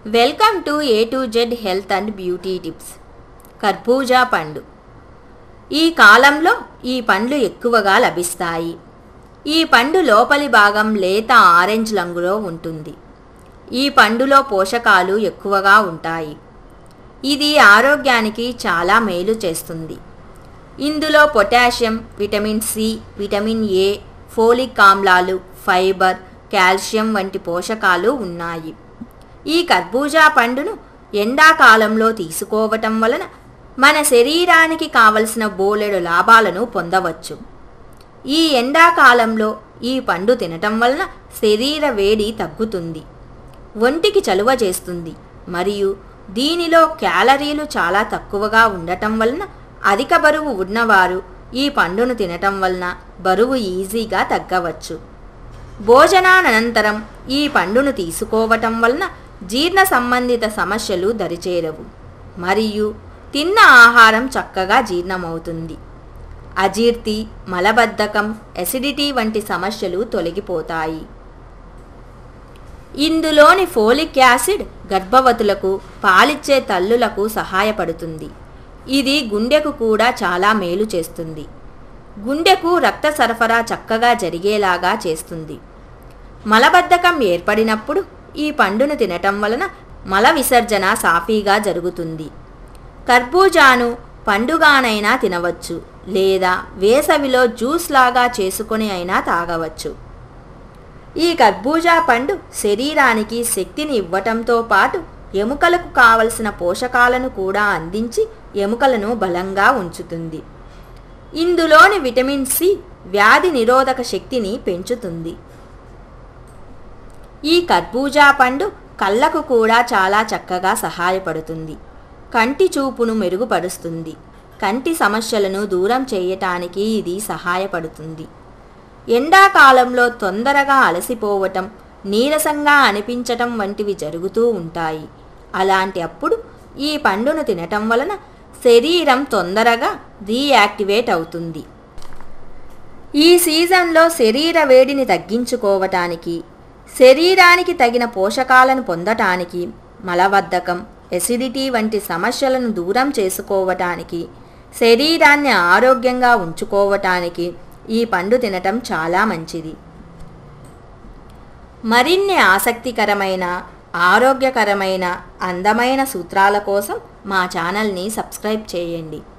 welcome to A to Z health and beauty tips కర్బూజా పండు ఈ కాలంలో ఈ పండ్లు ఎక్కువగా లభిస్తాయి ఈ పండు లోపలి భాగం లేత ఆరెంజ్ రంగులో ఉంటుంది ఈ పండులో పోషకాలు ఎక్కువగా ఉంటాయి ఇది ఆరోగ్యానికి చాలా మేలు చేస్తుంది ఇందులో potassium vitamin C vitamin A folic ఆమ్లాలు ఫైబర్ కాల్షియం వంటి పోషకాలు ఉన్నాయి ఈ కర్బూజా పండును ఎండాకాలంలో తీసుకోవటం వలన మన శరీరానికి కావలసిన బోలెడు లాభాలను పొందవచ్చు ఈ ఎండాకాలంలో ఈ పండు తినటం వలన శరీర వేడి తగ్గుతుంది ఒంటికి చలువ చేస్తుంది మరియు దీనిలో క్యాలరీలు చాలా తక్కువగా ఉండటం వలన అధిక బరువు ఉన్నవారు ఈ పండును తినటం వలన బరువు ఈజీగా తగ్గవచ్చు భోజనానంతరం ఈ పండును తీసుకోవటం వలన జీర్ణ సంబంధిత సమస్యలు దరిచేరవు మరియు తిన్న ఆహారం చక్కగా జీర్ణమవుతుంది అజీర్తి మలబద్ధకం ఎసిడిటీ వంటి సమస్యలు తొలగిపోతాయి ఇందులోని ఫోలిక్ యాసిడ్ గర్భవతులకు పాలిచ్చే తల్లులకు సహాయపడుతుంది ఇది గుండెకు కూడా చాలా మేలు చేస్తుంది గుండెకు రక్త సరఫరా చక్కగా జరిగేలాగా చేస్తుంది మలబద్ధకం ఏర్పడినప్పుడు ఈ పండును తినటం వలన మల విసర్జన సాఫీగా జరుగుతుంది కర్బూజాను పండుగానైనా తినవచ్చు లేదా వేసవిలో జ్యూస్ లాగా చేసుకొని అయినా తాగవచ్చు ఈ కర్బూజా పండు శరీరానికి శక్తిని ఇవ్వటంతో పాటు ఎముకలకు కావలసిన పోషకాలను కూడా అందించి ఎముకలను బలంగా ఉంచుతుంది ఇందులోని విటమిన్ సి వ్యాధి నిరోధక శక్తిని పెంచుతుంది ఈ కర్బూజా పండు కళ్ళకు కూడా చాలా చక్కగా సహాయపడుతుంది కంటి చూపును మెరుగుపరుస్తుంది కంటి సమస్యలను దూరం చేయటానికి ఇది సహాయపడుతుంది ఎండాకాలంలో తొందరగా అలసిపోవటం నీరసంగా అనిపించటం వంటివి జరుగుతూ ఉంటాయి అలాంటి అప్పుడు ఈ పండును తినటం వలన శరీరం తొందరగా రీయాక్టివేట్ అవుతుంది ఈ సీజన్లో శరీర వేడిని తగ్గించుకోవటానికి శరీరానికి తగిన పోషకాలను పొందటానికి మలబద్ధకం ఎసిడిటీ వంటి సమస్యలను దూరం చేసుకోవటానికి శరీరాన్ని ఆరోగ్యంగా ఉంచుకోవటానికి ఈ పండు తినటం చాలా మంచిది మరిన్ని ఆసక్తికరమైన ఆరోగ్యకరమైన అందమైన సూత్రాల కోసం మా ఛానల్ని సబ్స్క్రైబ్ చేయండి